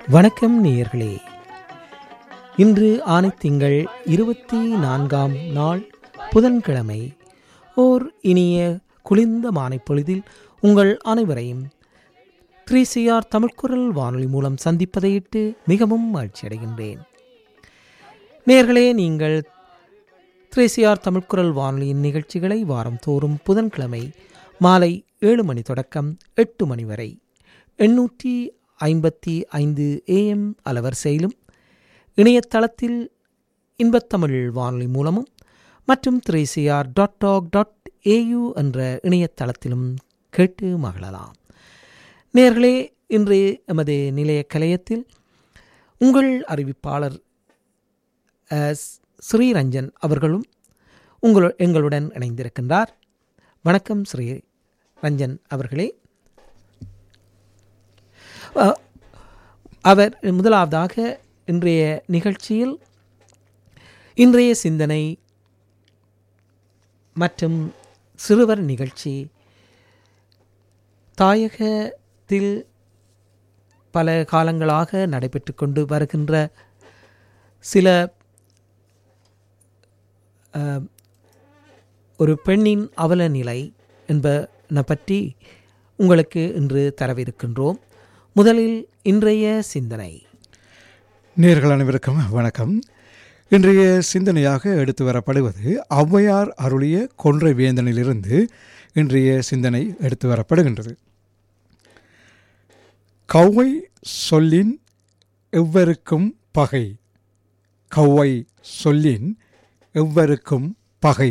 வணக்கம் நேயர்களே இன்று ஆனைத்திங்கள் இருபத்தி நான்காம் நாள் புதன்கிழமை ஓர் இனிய குளிர்ந்த மானைப் பொழுதில் உங்கள் அனைவரையும் த்ரீ சிஆர் தமிழ்குரல் வானொலி மூலம் சந்திப்பதையிட்டு மிகவும் மகிழ்ச்சியடைகின்றேன் நேயர்களே நீங்கள் த்ரீ சிஆர் தமிழ்குரல் வானொலியின் நிகழ்ச்சிகளை வாரம் தோறும் புதன்கிழமை மாலை ஏழு மணி தொடக்கம் எட்டு மணி வரை எண்ணூற்றி ஐம்பத்தி ஐந்து ஏஎம் அலவரிசையிலும் இணையதளத்தில் இன்பத்தமிழ் வானொலி மூலமும் மற்றும் three C R dot dot A என்ற இணையதளத்திலும் கேட்டு மகிழலாம் நேர்களே இன்று எமது நிலைய கலையத்தில் உங்கள் அறிவிப்பாளர் அஹ், ஸ்ரீரஞ்சன் அவர்களும் உங்களு எங்களுடன் இணைந்திருக்கின்றார் வணக்கம் ஸ்ரீ ரஞ்சன் அவர்களே அஹ், அவர் முதலாவதாக இன்றைய நிகழ்ச்சியில் இன்றைய சிந்தனை மற்றும் சிறுவர் நிகழ்ச்சி தாயகத்தில் பல காலங்களாக நடைபெற்று கொண்டு வருகின்ற சில அஹ், ஒரு பெண்ணின் அவல நிலை என்பன பற்றி உங்களுக்கு இன்று தரவிருக்கின்றோம் முதலில் இன்றைய சிந்தனை நேர்கள் அனைவருக்கும் வணக்கம் இன்றைய சிந்தனையாக எடுத்து வரப்படுவது ஔவையார் அருளிய கொன்றை வேந்தனிலிருந்து இன்றைய சிந்தனை எடுத்து வரப்படுகின்றது கௌவை சொல்லின் எவ்வருக்கும் பகை கௌவை சொல்லின் எவ்வருக்கும் பகை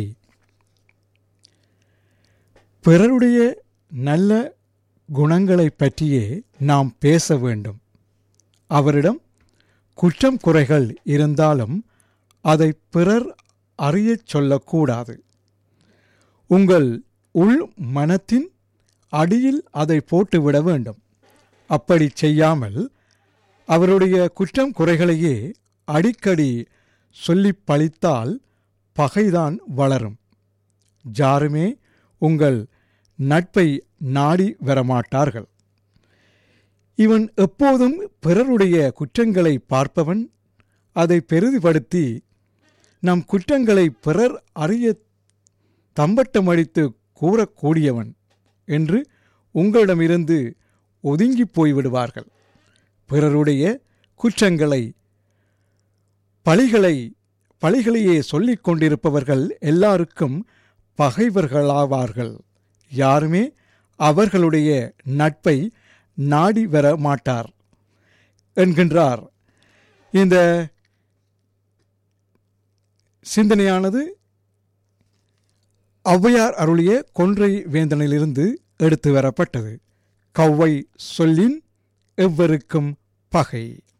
பிறருடைய நல்ல குணங்களைப் பற்றியே நாம் பேச வேண்டும் அவரிடம் குற்றம் குறைகள் இருந்தாலும் அதை பிறர் அறியச் சொல்லக்கூடாது உங்கள் உள் மனத்தின் அடியில் அதை போட்டுவிட வேண்டும் அப்படி செய்யாமல் அவருடைய குற்றம் குறைகளையே அடிக்கடி சொல்லிப் பழித்தால் பகைதான் வளரும் யாருமே உங்கள் நட்பை நாடி வரமாட்டார்கள் இவன் எப்போதும் பிறருடைய குற்றங்களை பார்ப்பவன் அதை பெரிதுபடுத்தி நம் குற்றங்களை பிறர் அறிய தம்பட்டமடித்து கூறக்கூடியவன் என்று உங்களிடமிருந்து ஒதுங்கி போய்விடுவார்கள் பிறருடைய குற்றங்களை பழிகளை பழிகளையே சொல்லிக் கொண்டிருப்பவர்கள் எல்லாருக்கும் பகைவர்களாவார்கள் யாருமே அவர்களுடைய நட்பை நாடி வர மாட்டார் என்கின்றார் இந்த சிந்தனையானது ஔவையார் அருளிய கொன்றை வேந்தனிலிருந்து எடுத்து வரப்பட்டது கௌவை சொல்லின் எவ்வருக்கும் பகை